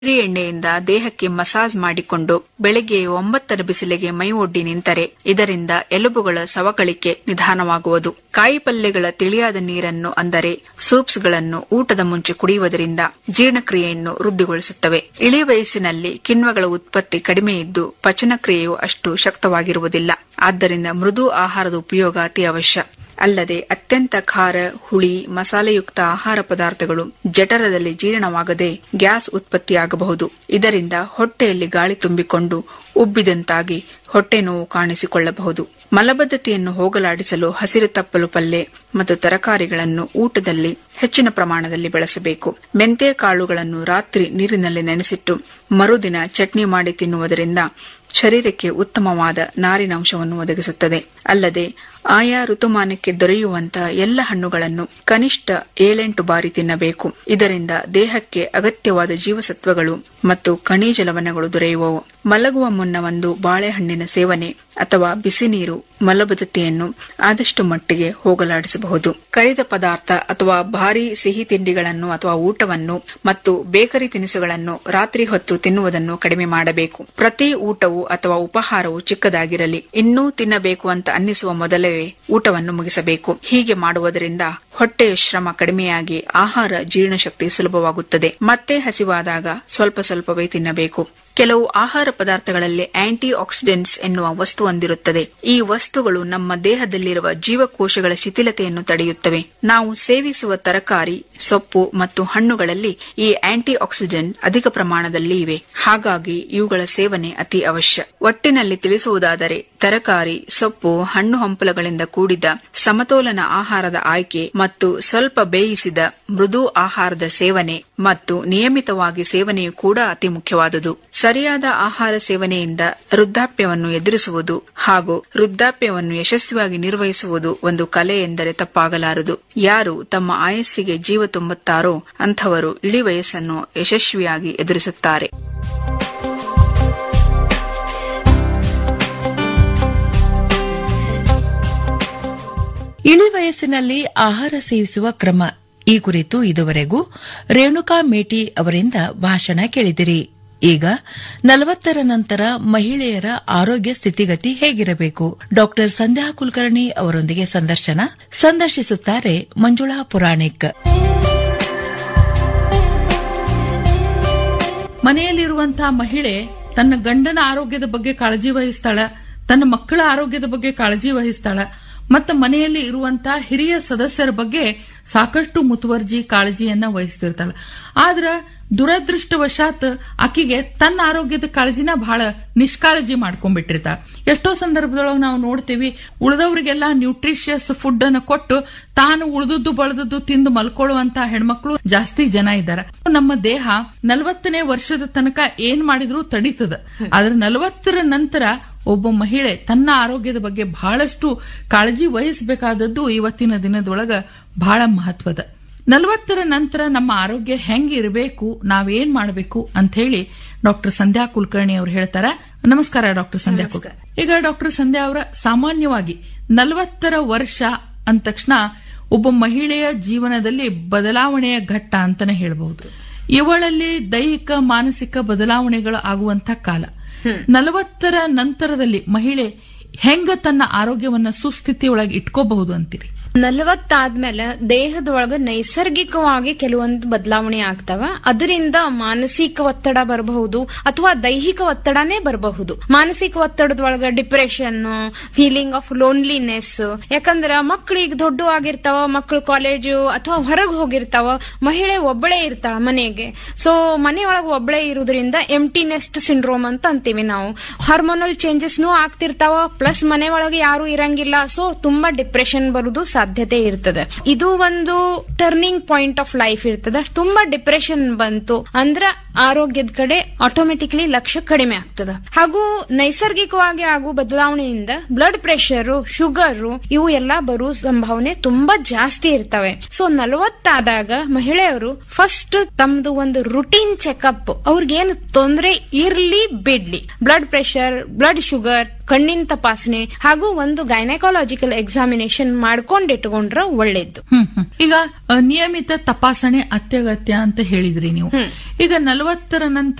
ಕೊಬ್ಬರಿ ಎಣ್ಣೆಯಿಂದ ದೇಹಕ್ಕೆ ಮಸಾಜ್ ಮಾಡಿಕೊಂಡು ಬೆಳಗ್ಗೆ ಒಂಬತ್ತರ ಬಿಸಿಲಿಗೆ ಮೈ ಒಡ್ಡಿ ನಿಂತರೆ ಇದರಿಂದ ಎಲುಬುಗಳ ಸವಕಳಿಕೆ ನಿಧಾನವಾಗುವುದು ಕಾಯಿಪಲ್ಯಗಳ ತಿಳಿಯಾದ ನೀರನ್ನು ಅಂದರೆ ಸೂಪ್ಸ್ಗಳನ್ನು ಊಟದ ಮುಂಚೆ ಕುಡಿಯುವುದರಿಂದ ಜೀರ್ಣಕ್ರಿಯೆಯನ್ನು ವೃದ್ಧಿಗೊಳಿಸುತ್ತವೆ ಇಳಿ ವಯಸ್ಸಿನಲ್ಲಿ ಕಿಣ್ವಗಳ ಉತ್ಪತ್ತಿ ಕಡಿಮೆ ಇದ್ದು ಪಚನಕ್ರಿಯೆಯು ಅಷ್ಟು ಶಕ್ತವಾಗಿರುವುದಿಲ್ಲ ಆದ್ದರಿಂದ ಮೃದು ಆಹಾರದ ಉಪಯೋಗ ಅತಿ ಅವಶ್ಯ ಅಲ್ಲದೆ ಅತ್ಯಂತ ಖಾರ ಹುಳಿ ಮಸಾಲೆಯುಕ್ತ ಆಹಾರ ಪದಾರ್ಥಗಳು ಜಠರದಲ್ಲಿ ಜೀರ್ಣವಾಗದೆ ಗ್ಯಾಸ್ ಉತ್ಪತ್ತಿಯಾಗಬಹುದು ಇದರಿಂದ ಹೊಟ್ಟೆಯಲ್ಲಿ ಗಾಳಿ ತುಂಬಿಕೊಂಡು ಉಬ್ಬಿದಂತಾಗಿ ಹೊಟ್ಟೆ ನೋವು ಕಾಣಿಸಿಕೊಳ್ಳಬಹುದು ಮಲಬದ್ಧತೆಯನ್ನು ಹೋಗಲಾಡಿಸಲು ಹಸಿರು ತಪ್ಪಲು ಪಲ್ಯ ಮತ್ತು ತರಕಾರಿಗಳನ್ನು ಊಟದಲ್ಲಿ ಹೆಚ್ಚಿನ ಪ್ರಮಾಣದಲ್ಲಿ ಬೆಳೆಸಬೇಕು ಮೆಂತೆ ಕಾಳುಗಳನ್ನು ರಾತ್ರಿ ನೀರಿನಲ್ಲಿ ನೆನೆಸಿಟ್ಟು ಮರುದಿನ ಚಟ್ನಿ ಮಾಡಿ ತಿನ್ನುವುದರಿಂದ ಶರೀರಕ್ಕೆ ಉತ್ತಮವಾದ ನಾರಿನಾಂಶವನ್ನು ಒದಗಿಸುತ್ತದೆ ಅಲ್ಲದೆ ಆಯಾ ಋತುಮಾನಕ್ಕೆ ದೊರೆಯುವಂತಹ ಎಲ್ಲ ಹಣ್ಣುಗಳನ್ನು ಕನಿಷ್ಠ ಏಳೆಂಟು ಬಾರಿ ತಿನ್ನಬೇಕು ಇದರಿಂದ ದೇಹಕ್ಕೆ ಅಗತ್ಯವಾದ ಜೀವಸತ್ವಗಳು ಮತ್ತು ಖನಿಜ ಲವಣಗಳು ದೊರೆಯುವವು ಮಲಗುವ ಮುನ್ನ ಒಂದು ಬಾಳೆಹಣ್ಣಿನ ಸೇವನೆ ಅಥವಾ ಬಿಸಿ ನೀರು ಮಲಬದ್ಧತೆಯನ್ನು ಆದಷ್ಟು ಮಟ್ಟಿಗೆ ಹೋಗಲಾಡಿಸಬಹುದು ಕರಿದ ಪದಾರ್ಥ ಅಥವಾ ಭಾರೀ ಸಿಹಿ ತಿಂಡಿಗಳನ್ನು ಅಥವಾ ಊಟವನ್ನು ಮತ್ತು ಬೇಕರಿ ತಿನಿಸುಗಳನ್ನು ರಾತ್ರಿ ಹೊತ್ತು ತಿನ್ನುವುದನ್ನು ಕಡಿಮೆ ಮಾಡಬೇಕು ಪ್ರತಿ ಊಟವು ಅಥವಾ ಉಪಹಾರವು ಚಿಕ್ಕದಾಗಿರಲಿ ಇನ್ನೂ ತಿನ್ನಬೇಕು ಅಂತ ಅನ್ನಿಸುವ ಮೊದಲೇ ಊಟವನ್ನು ಮುಗಿಸಬೇಕು ಹೀಗೆ ಮಾಡುವುದರಿಂದ ಹೊಟ್ಟೆಯ ಶ್ರಮ ಕಡಿಮೆಯಾಗಿ ಆಹಾರ ಜೀರ್ಣಶಕ್ತಿ ಸುಲಭವಾಗುತ್ತದೆ ಮತ್ತೆ ಹಸಿವಾದಾಗ ಸ್ವಲ್ಪ ಸ್ವಲ್ಪವೇ ತಿನ್ನಬೇಕು ಕೆಲವು ಆಹಾರ ಪದಾರ್ಥಗಳಲ್ಲಿ ಆಂಟಿ ಆಕ್ಸಿಡೆಂಟ್ಸ್ ಎನ್ನುವ ವಸ್ತು ಹೊಂದಿರುತ್ತದೆ ಈ ವಸ್ತುಗಳು ನಮ್ಮ ದೇಹದಲ್ಲಿರುವ ಜೀವಕೋಶಗಳ ಶಿಥಿಲತೆಯನ್ನು ತಡೆಯುತ್ತವೆ ನಾವು ಸೇವಿಸುವ ತರಕಾರಿ ಸೊಪ್ಪು ಮತ್ತು ಹಣ್ಣುಗಳಲ್ಲಿ ಈ ಆಂಟಿ ಆಕ್ಸಿಡೆಂಟ್ ಅಧಿಕ ಪ್ರಮಾಣದಲ್ಲಿ ಇವೆ ಹಾಗಾಗಿ ಇವುಗಳ ಸೇವನೆ ಅತಿ ಅವಶ್ಯ ಒಟ್ಟಿನಲ್ಲಿ ತಿಳಿಸುವುದಾದರೆ ತರಕಾರಿ ಸೊಪ್ಪು ಹಣ್ಣು ಹಂಪಲುಗಳಿಂದ ಕೂಡಿದ ಸಮತೋಲನ ಆಹಾರದ ಆಯ್ಕೆ ಮತ್ತು ಸ್ವಲ್ಪ ಬೇಯಿಸಿದ ಮೃದು ಆಹಾರದ ಸೇವನೆ ಮತ್ತು ನಿಯಮಿತವಾಗಿ ಸೇವನೆಯು ಕೂಡ ಅತಿ ಮುಖ್ಯವಾದುದು ಸರಿಯಾದ ಆಹಾರ ಸೇವನೆಯಿಂದ ವೃದ್ಧಾಪ್ಯವನ್ನು ಎದುರಿಸುವುದು ಹಾಗೂ ವೃದ್ಧಾಪ್ಯವನ್ನು ಯಶಸ್ವಿಯಾಗಿ ನಿರ್ವಹಿಸುವುದು ಒಂದು ಕಲೆ ಎಂದರೆ ತಪ್ಪಾಗಲಾರದು ಯಾರು ತಮ್ಮ ಆಯಸ್ಸಿಗೆ ಜೀವ ತುಂಬುತ್ತಾರೋ ಅಂಥವರು ಇಳಿ ವಯಸ್ಸನ್ನು ಯಶಸ್ವಿಯಾಗಿ ಎದುರಿಸುತ್ತಾರೆ ಇಳಿ ವಯಸ್ಸಿನಲ್ಲಿ ಆಹಾರ ಸೇವಿಸುವ ಕ್ರಮ ಈ ಕುರಿತು ಇದುವರೆಗೂ ರೇಣುಕಾ ಮೇಟಿ ಅವರಿಂದ ಭಾಷಣ ಕೇಳಿದಿರಿ ಈಗ ನಲವತ್ತರ ನಂತರ ಮಹಿಳೆಯರ ಆರೋಗ್ಯ ಸ್ಥಿತಿಗತಿ ಹೇಗಿರಬೇಕು ಡಾಕ್ಟರ್ ಸಂಧ್ಯಾ ಕುಲಕರ್ಣಿ ಅವರೊಂದಿಗೆ ಸಂದರ್ಶನ ಸಂದರ್ಶಿಸುತ್ತಾರೆ ಮಂಜುಳಾ ಪುರಾಣಿಕ್ ಮನೆಯಲ್ಲಿರುವಂತಹ ಮಹಿಳೆ ತನ್ನ ಗಂಡನ ಆರೋಗ್ಯದ ಬಗ್ಗೆ ಕಾಳಜಿ ವಹಿಸ್ತಾಳ ತನ್ನ ಮಕ್ಕಳ ಆರೋಗ್ಯದ ಬಗ್ಗೆ ಕಾಳಜಿ ವಹಿಸ್ತಾಳ ಮತ್ತು ಮನೆಯಲ್ಲಿ ಇರುವಂತಹ ಹಿರಿಯ ಸದಸ್ಯರ ಬಗ್ಗೆ ಸಾಕಷ್ಟು ಮುತುವರ್ಜಿ ಕಾಳಜಿಯನ್ನ ವಹಿಸ್ತಿರ್ತಾಳ ಆದ್ರ ದುರದೃಷ್ಟವಶಾತ್ ಆಕಿಗೆ ತನ್ನ ಆರೋಗ್ಯದ ಕಾಳಜಿನ ಬಹಳ ನಿಷ್ಕಾಳಜಿ ಮಾಡ್ಕೊಂಡ್ಬಿಟ್ಟಿರ್ತಾಳ ಎಷ್ಟೋ ಸಂದರ್ಭದೊಳಗೆ ನಾವು ನೋಡ್ತೀವಿ ಉಳಿದವರಿಗೆಲ್ಲ ನ್ಯೂಟ್ರಿಷಿಯಸ್ ಫುಡ್ ಅನ್ನು ಕೊಟ್ಟು ತಾನು ಉಳಿದದ್ದು ಬಳದದ್ದು ತಿಂದು ಮಲ್ಕೊಳ್ಳುವಂತ ಹೆಣ್ಮಕ್ಳು ಜಾಸ್ತಿ ಜನ ಇದ್ದಾರೆ ನಮ್ಮ ದೇಹ ನಲವತ್ತನೇ ವರ್ಷದ ತನಕ ಏನ್ ಮಾಡಿದ್ರು ತಡೀತದ ಆದ್ರೆ ನಲವತ್ತರ ನಂತರ ಒಬ್ಬ ಮಹಿಳೆ ತನ್ನ ಆರೋಗ್ಯದ ಬಗ್ಗೆ ಬಹಳಷ್ಟು ಕಾಳಜಿ ವಹಿಸಬೇಕಾದದ್ದು ಇವತ್ತಿನ ದಿನದೊಳಗ ಬಹಳ ಮಹತ್ವದ ನಲವತ್ತರ ನಂತರ ನಮ್ಮ ಆರೋಗ್ಯ ಹೆಂಗ್ ಇರಬೇಕು ನಾವೇನ್ ಮಾಡಬೇಕು ಅಂತ ಹೇಳಿ ಡಾಕ್ಟರ್ ಸಂಧ್ಯಾ ಕುಲಕರ್ಣಿ ಅವರು ಹೇಳ್ತಾರ ನಮಸ್ಕಾರ ಡಾಕ್ಟರ್ ಸಂಧ್ಯಾ ಕುಲಕರ್ಣಿ ಈಗ ಡಾಕ್ಟರ್ ಸಂಧ್ಯಾ ಅವರ ಸಾಮಾನ್ಯವಾಗಿ ನಲವತ್ತರ ವರ್ಷ ಅಂದ ತಕ್ಷಣ ಒಬ್ಬ ಮಹಿಳೆಯ ಜೀವನದಲ್ಲಿ ಬದಲಾವಣೆಯ ಘಟ್ಟ ಅಂತಾನೆ ಹೇಳಬಹುದು ಇವಳಲ್ಲಿ ದೈಹಿಕ ಮಾನಸಿಕ ಬದಲಾವಣೆಗಳು ಆಗುವಂತ ಕಾಲ ನಲವತ್ತರ ನಂತರದಲ್ಲಿ ಮಹಿಳೆ ಹೆಂಗ ತನ್ನ ಆರೋಗ್ಯವನ್ನ ಸುಸ್ಥಿತಿಯೊಳಗೆ ಇಟ್ಕೋಬಹುದು ಅಂತೀರಿ ನಲವತ್ತಾದ್ಮೇಲೆ ದೇಹದೊಳಗ ನೈಸರ್ಗಿಕವಾಗಿ ಕೆಲವೊಂದು ಬದಲಾವಣೆ ಆಗ್ತಾವ ಅದರಿಂದ ಮಾನಸಿಕ ಒತ್ತಡ ಬರಬಹುದು ಅಥವಾ ದೈಹಿಕ ಒತ್ತಡನೇ ಬರಬಹುದು ಮಾನಸಿಕ ಒತ್ತಡದೊಳಗ ಡಿಪ್ರೆಷನ್ ಫೀಲಿಂಗ್ ಆಫ್ ಲೋನ್ಲಿನೆಸ್ ಯಾಕಂದ್ರ ಮಕ್ಕಳಿಗೆ ದೊಡ್ಡ ಆಗಿರ್ತಾವ ಮಕ್ಕಳು ಕಾಲೇಜು ಅಥವಾ ಹೊರಗೆ ಹೋಗಿರ್ತಾವ ಮಹಿಳೆ ಒಬ್ಬಳೇ ಇರ್ತಾಳ ಮನೆಗೆ ಸೊ ಮನೆಯೊಳಗ ಒಬ್ಬಳೇ ಇರುವುದರಿಂದ ಎಂಟಿನೆಸ್ಟ್ ಸಿಂಡ್ರೋಮ್ ಅಂತ ಅಂತೀವಿ ನಾವು ಹಾರ್ಮೋನಲ್ ಚೇಂಜಸ್ನು ಆಗ್ತಿರ್ತಾವ ಪ್ಲಸ್ ಮನೆ ಒಳಗೆ ಯಾರು ಇರಂಗಿಲ್ಲ ಸೊ ತುಂಬಾ ಡಿಪ್ರೆಷನ್ ಬರುದು ಸಾಧ್ಯತೆ ಇರ್ತದೆ ಇದು ಒಂದು ಟರ್ನಿಂಗ್ ಪಾಯಿಂಟ್ ಆಫ್ ಲೈಫ್ ಇರ್ತದೆ ತುಂಬಾ ಡಿಪ್ರೆಷನ್ ಬಂತು ಅಂದ್ರ ಆರೋಗ್ಯದ ಕಡೆ ಆಟೋಮೆಟಿಕ್ಲಿ ಲಕ್ಷ್ಯ ಕಡಿಮೆ ಆಗ್ತದ ಹಾಗೂ ನೈಸರ್ಗಿಕವಾಗಿ ಆಗುವ ಬದಲಾವಣೆಯಿಂದ ಬ್ಲಡ್ ಪ್ರೆಷರ್ ಶುಗರ್ ಇವು ಎಲ್ಲಾ ಬರುವ ಸಂಭಾವನೆ ತುಂಬಾ ಜಾಸ್ತಿ ಇರ್ತವೆ ಸೊ ನಲವತ್ತಾದಾಗ ಮಹಿಳೆಯರು ಫಸ್ಟ್ ತಮ್ದು ಒಂದು ರುಟೀನ್ ಚೆಕಪ್ ಅವ್ರಿಗೇನು ತೊಂದರೆ ಇರ್ಲಿ ಬಿಡ್ಲಿ ಬ್ಲಡ್ ಪ್ರೆಷರ್ ಬ್ಲಡ್ ಶುಗರ್ ಕಣ್ಣಿನ ತಪಾಸಣೆ ಹಾಗೂ ಒಂದು ಗೈನಕಾಲಜಿಕಲ್ ಎಕ್ಸಾಮಿನೇಷನ್ ಮಾಡ್ಕೊಂಡಿಟ್ಕೊಂಡ್ರ ಒಳ್ಳೇದು ಹ್ಮ್ ಹ್ಮ್. ಈಗ ಅ, ನಿಯಮಿತ ತಪಾಸಣೆ ಅತ್ಯಗತ್ಯ ಅಂತ ಹೇಳಿದ್ರಿ ನೀವು ಈಗ ನಲವತ್ತರ ನಂತರ